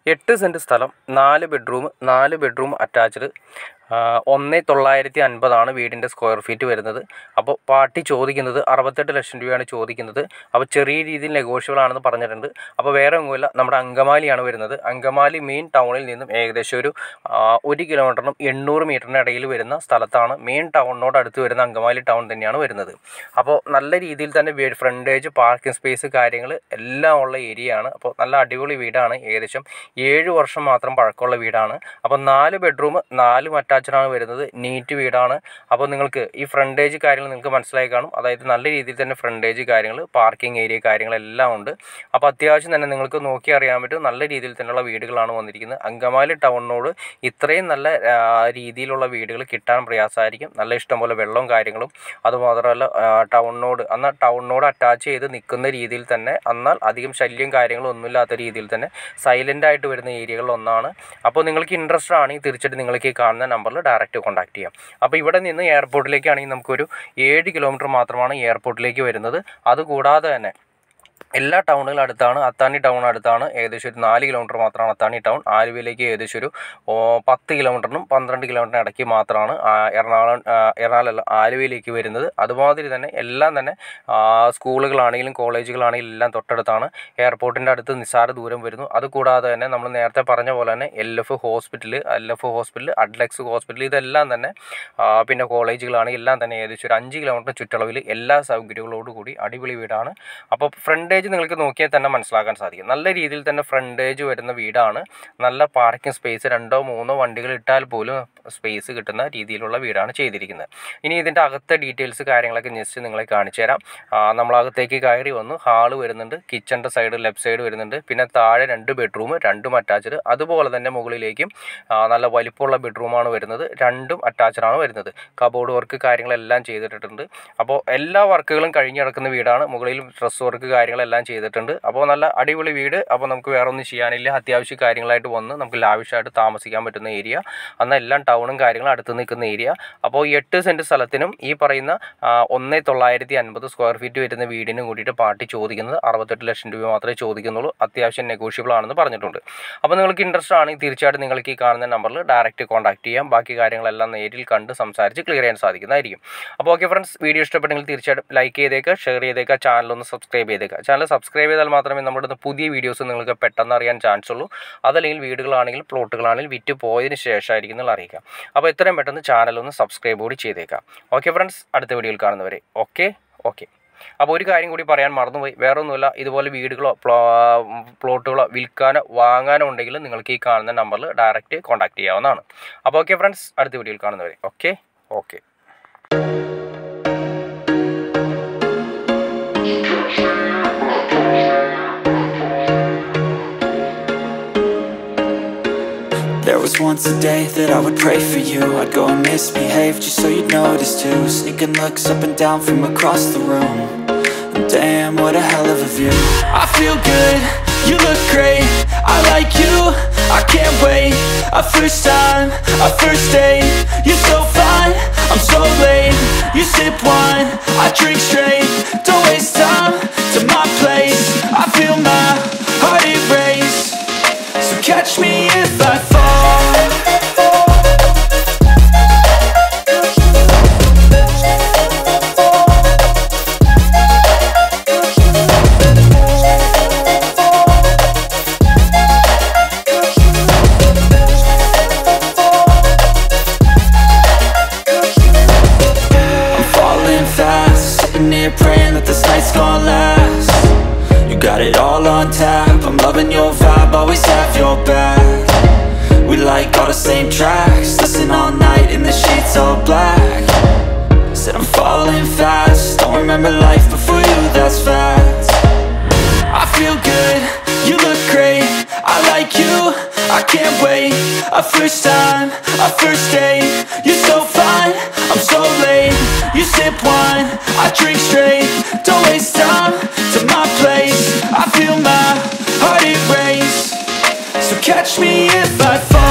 എട്ട് സെൻറ്റ് സ്ഥലം നാല് ബെഡ്റൂം നാല് ബെഡ്റൂം അറ്റാച്ച്ഡ് ഒന്ന് തൊള്ളായിരത്തി അൻപതാണ് വീടിൻ്റെ സ്ക്വയർ ഫീറ്റ് വരുന്നത് അപ്പോൾ പാർട്ടി ചോദിക്കുന്നത് അറുപത്തെട്ട് ലക്ഷം രൂപയാണ് ചോദിക്കുന്നത് അപ്പോൾ ചെറിയ രീതിയിൽ നെഗോഷ്യബിൾ ആണെന്ന് പറഞ്ഞിട്ടുണ്ട് അപ്പോൾ വേറെ ഒന്നുമില്ല നമ്മുടെ അങ്കമാലിയാണ് വരുന്നത് അങ്കമാലി മെയിൻ ടൗണിൽ നിന്നും ഏകദേശം ഒരു ആ, ഒരു കിലോമീറ്ററിനും എണ്ണൂറ് മീറ്ററിന് ഇടയിൽ വരുന്ന സ്ഥലത്താണ് മെയിൻ ടൗണിനോട് അടുത്ത് വരുന്ന അങ്കമാലി ടൗൺ തന്നെയാണ് വരുന്നത് അപ്പോൾ നല്ല രീതിയിൽ തന്നെ വീട് ഫ്രണ്ടേജ് പാർക്കിംഗ് സ്പേസ് കാര്യങ്ങൾ എല്ലാം ഉള്ള ഏരിയ ആണ് അപ്പോൾ നല്ല അടിപൊളി വീടാണ് ഏകദേശം ഏഴ് വർഷം മാത്രം പഴക്കമുള്ള വീടാണ് അപ്പോൾ നാല് ബെഡ്റൂം നാല് അറ്റാച്ച്ഡാണ് വരുന്നത് നീറ്റ് വീടാണ് അപ്പോൾ നിങ്ങൾക്ക് ഈ ഫ്രണ്ടേജ് കാര്യങ്ങൾ നിങ്ങൾക്ക് മനസ്സിലായി കാണും അതായത് നല്ല രീതിയിൽ തന്നെ ഫ്രണ്ടേജ് കാര്യങ്ങൾ പാർക്കിംഗ് ഏരിയ കാര്യങ്ങളെല്ലാം ഉണ്ട് അപ്പോൾ അത്യാവശ്യം തന്നെ നിങ്ങൾക്ക് നോക്കി അറിയാൻ പറ്റും നല്ല രീതിയിൽ തന്നെയുള്ള വീടുകളാണ് വന്നിരിക്കുന്നത് അങ്കമാലി ടൗണിനോട് ഇത്രയും നല്ല ആ, രീതിയിലുള്ള വീടുകൾ കിട്ടാൻ പ്രയാസമായിരിക്കും നല്ല ഇഷ്ടംപോലെ വെള്ളവും കാര്യങ്ങളും അതുമാത്രമല്ല ആ, ടൗണിനോട് എന്നാൽ ടൗണിനോട് അറ്റാച്ച് ചെയ്ത് നിൽക്കുന്ന രീതിയിൽ തന്നെ എന്നാൽ അധികം ശല്യം കാര്യങ്ങളും ഒന്നുമില്ലാത്ത രീതിയിൽ തന്നെ സൈലൻ്റ് ആയിട്ട് വരുന്ന ഏരിയകളിൽ ഒന്നാണ് അപ്പോൾ നിങ്ങൾക്ക് ഇൻട്രസ്റ്റ് ആണെങ്കിൽ തീർച്ചയായിട്ടും നിങ്ങൾക്ക് ഈ കാണുന്ന നമ്പറിൽ ഡയറക്റ്റ് കോൺടാക്ട് ചെയ്യാം അപ്പോൾ ഇവിടെ നിന്ന് എയർപോർട്ടിലേക്കാണെങ്കിൽ നമുക്കൊരു ഏഴ് കിലോമീറ്റർ മാത്രമാണ് എയർപോർട്ടിലേക്ക് വരുന്നത് അതുകൂടാതെ തന്നെ എല്ലാ ടൗണുകളും അടുത്താണ് അത്താണി ടൗൺ അടുത്താണ് ഏകദേശം ഒരു നാല് കിലോമീറ്റർ മാത്രമാണ് അത്താണി ടൗൺ ആലുവയിലേക്ക് ഏകദേശം ഒരു ഓ, പത്ത് കിലോമീറ്ററിനും പന്ത്രണ്ട് കിലോമീറ്ററിനും ഇടയ്ക്ക് മാത്രമാണ് ആ, എറണാകുളം ആ, എറണാകുളം അല്ല ആലുവയിലേക്ക് വരുന്നത് അതുമാതിരി തന്നെ എല്ലാം തന്നെ ആ, സ്കൂളുകളാണെങ്കിലും കോളേജുകളാണെങ്കിലും എല്ലാം തൊട്ടടുത്താണ് എയർപോർട്ടിൻ്റെ അടുത്ത് നിസ്സാര ദൂരം വരുന്നു അതുകൂടാതെ തന്നെ നമ്മൾ നേരത്തെ പറഞ്ഞ പോലെ തന്നെ L F hospital L F hospital Adlux hospital ഇതെല്ലാം തന്നെ ആ, പിന്നെ കോളേജുകളാണെങ്കിൽ എല്ലാം തന്നെ ഏകദേശം ഒരു അഞ്ച് കിലോമീറ്റർ ചുറ്റളവിൽ എല്ലാ സൗകര്യങ്ങളോടും കൂടി അടിപൊളി വീടാണ് അപ്പോൾ ഫ്രണ്ടേജ് നിങ്ങൾക്ക് നോക്കിയാൽ തന്നെ മനസ്സിലാക്കാൻ സാധിക്കും നല്ല രീതിയിൽ തന്നെ ഫ്രണ്ടേജ് വരുന്ന വീടാണ് നല്ല പാർക്കിംഗ് സ്പേസ് രണ്ടോ മൂന്നോ വണ്ടികൾ ഇട്ടാൽ പോലും സ്പേസ് കിട്ടുന്ന രീതിയിലുള്ള വീടാണ് ചെയ്തിരിക്കുന്നത് ഇനി ഇതിൻ്റെ അകത്തെ ഡീറ്റെയിൽസ് കാര്യങ്ങളൊക്കെ ജസ്റ്റ് നിങ്ങളെ കാണിച്ചു തരാം ആ, നമ്മളകത്തേക്ക് കയറി വന്നു ഹാള് വരുന്നുണ്ട് കിച്ചൻ്റെ സൈഡ് ലെഫ്റ്റ് സൈഡ് വരുന്നുണ്ട് പിന്നെ താഴെ രണ്ട് ബെഡ്റൂം രണ്ടും അറ്റാച്ച്ഡ് അതുപോലെ തന്നെ മുകളിലേക്കും ആ, നല്ല വലിപ്പമുള്ള ബെഡ്റൂമാണ് വരുന്നത് രണ്ടും അറ്റാച്ച്ഡ് ആണ് വരുന്നത് കബോർഡ് വർക്ക് കാര്യങ്ങളെല്ലാം ചെയ്തിട്ടുണ്ട് അപ്പോൾ എല്ലാ വർക്കുകളും കഴിഞ്ഞ് കിടക്കുന്ന വീടാണ് മുകളിൽ ഡ്രസ് വർക്ക് കാര്യങ്ങളെല്ലാം ചെയ്തിട്ടുണ്ട് അപ്പോൾ നല്ല അടിപൊളി വീട് അപ്പോൾ നമുക്ക് വേറെ ഒന്നും ചെയ്യാനില്ല അത്യാവശ്യ കാര്യങ്ങളായിട്ട് വന്ന് നമുക്ക് ലാവിഷായിട്ട് താമസിക്കാൻ പറ്റുന്ന ഏരിയ എന്നാൽ എല്ലാം ടൗണും കാര്യങ്ങളും അടുത്ത് നിൽക്കുന്ന ഏരിയ അപ്പോൾ ഈ എട്ട് സെൻറ്റ് സ്ഥലത്തിനും ഈ പറയുന്ന ആ, ഒന്നേ തൊള്ളായിരത്തി അൻപത് സ്ക്വയർ ഫീറ്റ് വരുന്ന വീടിനും കൂടിയിട്ട് പാർട്ടി ചോദിക്കുന്നത് അറുപത്തെട്ട് ലക്ഷം രൂപ മാത്രമേ ചോദിക്കുന്നുള്ളൂ അത്യാവശ്യം നെഗോഷ്യബിൾ ആണെന്ന് പറഞ്ഞിട്ടുണ്ട് അപ്പോൾ നിങ്ങൾക്ക് ഇൻട്രസ്റ്റ് ആണെങ്കിൽ തീർച്ചയായിട്ടും നിങ്ങൾക്ക് ഈ കാണുന്ന നമ്പറിൽ ഡയറക്റ്റ് കോൺടാക്ട് ചെയ്യാം ബാക്കി കാര്യങ്ങളെല്ലാം നേരിൽ കണ്ട് സംസാരിച്ച് ക്ലിയർ ചെയ്യാൻ സാധിക്കുന്നതായിരിക്കും അപ്പോൾ ഓക്കെ ഫ്രണ്ട്സ് വീഡിയോ ഇഷ്ടപ്പെട്ടെങ്കിൽ തീർച്ചയായിട്ടും ലൈക്ക് ചെയ്തേക്കുക ഷെയർ ചെയ്തേക്കുക ചാനൽ ഒന്ന് സബ്സ്ക്രൈബ് ചെയ്തേക്കുക ചാനൽ സബ്സ്ക്രൈബ് ചെയ്താൽ മാത്രമേ നമ്മുടെ പുതിയ വീഡിയോസ് നിങ്ങൾക്ക് പെട്ടെന്ന് അറിയാൻ ചാൻസ് ഉള്ളൂ അതല്ലെങ്കിൽ വീടുകളാണെങ്കിൽ പ്ലോട്ടുകളാണെങ്കിൽ വിറ്റ് പോയതിന് ശേഷമായിരിക്കും നിങ്ങൾ അറിയിക്കുക അപ്പോൾ എത്രയും പെട്ടെന്ന് ചാനൽ ഒന്ന് സബ്സ്ക്രൈബ് കൂടി ചെയ്തേക്കാം ഓക്കെ ഫ്രണ്ട്സ് അടുത്ത വീഡിയോയിൽ കാണുന്നവരെ ഓക്കെ ഓക്കെ അപ്പോൾ ഒരു കാര്യം കൂടി പറയാൻ മറന്നുപോയി വേറെ ഒന്നുമില്ല ഇതുപോലെ വീടുകളോ പ്ലോ പ്ലോട്ടുകളോ വിൽക്കാനോ വാങ്ങാനോ ഉണ്ടെങ്കിൽ നിങ്ങൾക്ക് ഈ കാണുന്ന നമ്പറിൽ ഡയറക്റ്റ് കോൺടാക്ട് ചെയ്യാവുന്നതാണ് അപ്പോൾ ഓക്കെ ഫ്രണ്ട്സ് അടുത്ത വീഡിയോയിൽ കാണുന്നവരെ okay okay There was once a day that I would pray for you I'd go and misbehave just so you'd notice too Sneaking looks up and down from across the room And damn, what a hell of a view I feel good, you look great I like you, I can't wait A first time, a first date You're so fine, I'm so late You sip wine, I drink straight Don't waste time to my place I feel my heart erase so catch me if I fall I'm falling fast, sitting here praying that this night's gonna last. You got it all on tap, I'm loving your vibe, always have your back. We like all the same tracks, listen all night in the sheets all black. Said I'm falling fast, don't remember life before you, that's fact. I feel good, you look great, I like you, I can't wait A first time, a first date, you're so fine, I'm so late You sip wine, I drink straight, don't waste time to my place I feel my heart erase, so catch me if I fall